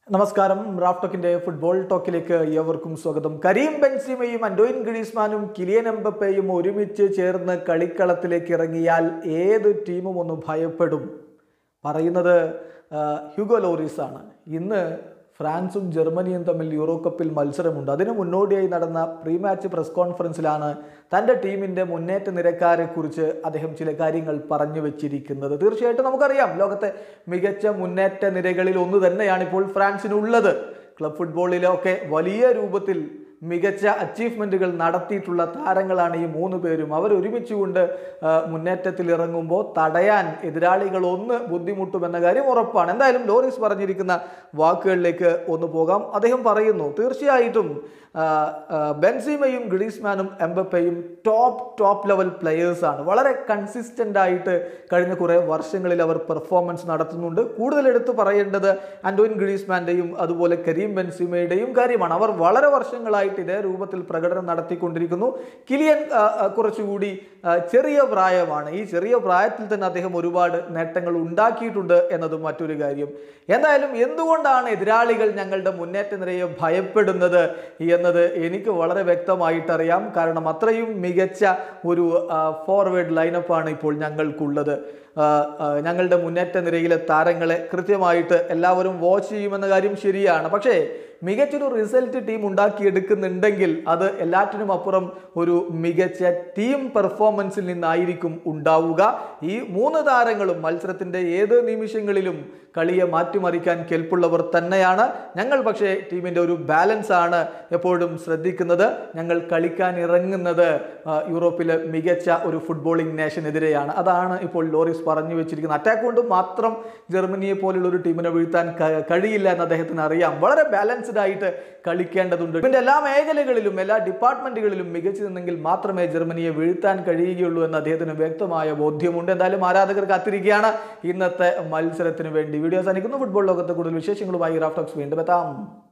നമസ്കാരം Raf ടോക്കിന്റെ football ടോക്കിലേക്ക് ഏവർക്കും സ്വാഗതം കരീം ബെൻസിമയും അൻഡോയിൻ ഗ്രീസ്മാനും കിലിയൻ എംബപ്പയും ഒരുമിച്ച് ചേർന്ന് കളിക്കളത്തിലേക്ക് ഇറങ്ങിയാൽ ഏത് ടീമും ഒന്ന് ഭയപ്പെടും പറയുന്നത് ആ, ഹ്യൂഗോ ലോറീസ് ആണ് ഇന്ന് ഫ്രാൻസും ജർമ്മനിയും തമ്മിൽ യൂറോ കപ്പിൽ മത്സരമുണ്ട് അതിന് മുന്നോടിയായി നടന്ന പ്രീ മാച്ച് പ്രസ് കോൺഫറൻസിലാണ് തൻ്റെ ടീമിൻ്റെ മുന്നേറ്റ നിരക്കാരെ കുറിച്ച് അദ്ദേഹം ചില കാര്യങ്ങൾ പറഞ്ഞു വെച്ചിരിക്കുന്നത് തീർച്ചയായിട്ടും നമുക്കറിയാം ലോകത്തെ മികച്ച മുന്നേറ്റ നിരകളിൽ ഒന്ന് തന്നെയാണ് ഇപ്പോൾ ഫ്രാൻസിനുള്ളത് ക്ലബ് ഫുട്ബോളിലൊക്കെ വലിയ രൂപത്തിൽ മികച്ച അച്ചീവ്മെൻറ്റുകൾ നടത്തിയിട്ടുള്ള താരങ്ങളാണ് ഈ മൂന്ന് പേരും അവർ ഒരുമിച്ചുകൊണ്ട് ആ, മുന്നേറ്റത്തിൽ ഇറങ്ങുമ്പോൾ തടയാൻ എതിരാളികൾ ഒന്ന് ബുദ്ധിമുട്ടുമെന്ന കാര്യം ഉറപ്പാണ് എന്തായാലും ലോറിസ് പറഞ്ഞിരിക്കുന്ന വാക്കുകളിലേക്ക് ഒന്ന് പോകാം അദ്ദേഹം പറയുന്നു തീർച്ചയായിട്ടും ആ, ആ, ബെൻസിമയും ഗ്രീസ്മാനും എംബപ്പയും ടോപ്പ് ടോപ്പ് ലെവൽ പ്ലെയേഴ്സ് ആണ് വളരെ കൺസിസ്റ്റൻ്റ് ആയിട്ട് കഴിഞ്ഞ കുറേ വർഷങ്ങളിൽ അവർ പെർഫോമൻസ് നടത്തുന്നുണ്ട് കൂടുതൽ എടുത്ത് പറയേണ്ടത് ആൻറ്റോയിൻ ഗ്രീസ്മാൻ്റെയും അതുപോലെ കരീം ബെൻസിമയുടെയും കാര്യമാണ് അവർ വളരെ വർഷങ്ങളായിട്ട് ഇതേ രൂപത്തിൽ പ്രകടനം നടത്തിക്കൊണ്ടിരിക്കുന്നു കിലിയൻ ആ, ആ, കുറച്ചുകൂടി ആ, ചെറിയ പ്രായമാണ് ഈ ചെറിയ പ്രായത്തിൽ തന്നെ അദ്ദേഹം ഒരുപാട് നേട്ടങ്ങൾ ഉണ്ടാക്കിയിട്ടുണ്ട് എന്നതും മറ്റൊരു കാര്യം എന്തായാലും എന്തുകൊണ്ടാണ് എതിരാളികൾ ഞങ്ങളുടെ മുന്നേറ്റ നിരയെ ഭയപ്പെടുന്നത് എന്നത് എനിക്ക് വളരെ വ്യക്തമായിട്ടറിയാം കാരണം അത്രയും മികച്ച ഒരു ഫോർവേഡ് ലൈനപ്പാണ് ഇപ്പോൾ ഞങ്ങൾക്കുള്ളത് ആ, ആ, ഞങ്ങളുടെ മുന്നേറ്റ നിരയിലെ താരങ്ങളെ കൃത്യമായിട്ട് എല്ലാവരും വാച്ച് ചെയ്യുമെന്ന കാര്യം ശരിയാണ് പക്ഷേ മികച്ചൊരു റിസൾട്ട് ടീം ഉണ്ടാക്കിയെടുക്കുന്നുണ്ടെങ്കിൽ അത് എല്ലാറ്റിനും അപ്പുറം ഒരു മികച്ച ടീം പെർഫോമൻസിൽ നിന്നായിരിക്കും ഉണ്ടാവുക ഈ മൂന്ന് താരങ്ങളും മത്സരത്തിൻ്റെ ഏത് നിമിഷങ്ങളിലും കളിയെ മാറ്റിമറിക്കാൻ കെൽപ്പുള്ളവർ തന്നെയാണ് ഞങ്ങൾ പക്ഷേ ടീമിൻ്റെ ഒരു ബാലൻസ് ആണ് എപ്പോഴും ശ്രദ്ധിക്കുന്നത് ഞങ്ങൾ കളിക്കാൻ ഇറങ്ങുന്നത് ആ, യൂറോപ്പിലെ മികച്ച ഒരു ഫുട്ബോളിംഗ് നേഷനെതിരെയാണ് അതാണ് ഇപ്പോൾ ലോറിസ് പറഞ്ഞു വെച്ചിരിക്കുന്നത് അറ്റാക്ക് കൊണ്ട് മാത്രം ജർമ്മനിയെ പോലുള്ള ഒരു ടീമിനെ വീഴ്ത്താൻ ക- കഴിയില്ല എന്ന് അദ്ദേഹത്തിന് അറിയാം വളരെ ബാലൻസ്ഡ് ആയിട്ട് കളിക്കേണ്ടതുണ്ട് ഇതിൻ്റെ എല്ലാ മേഖലകളിലും എല്ലാ ഡിപ്പാർട്ട്മെന്റുകളിലും മികച്ചു നിന്നെങ്കിൽ മാത്രമേ ജർമ്മനിയെ വീഴ്ത്താൻ കഴിയുകയുള്ളൂ എന്ന് അദ്ദേഹത്തിന് വ്യക്തമായ ബോധ്യമുണ്ട് എന്തായാലും ആരാധകർ കാത്തിരിക്കുകയാണ് ഇന്നത്തെ മത്സരത്തിന് വേണ്ടി വീഡിയോ അവസാനിക്കുന്നു ഫുട്ബോൾ ലോകത്തെ കൂടുതൽ വിശേഷങ്ങളുമായി റാഫ്റ്റോക്സ് വീണ്ടും എത്താം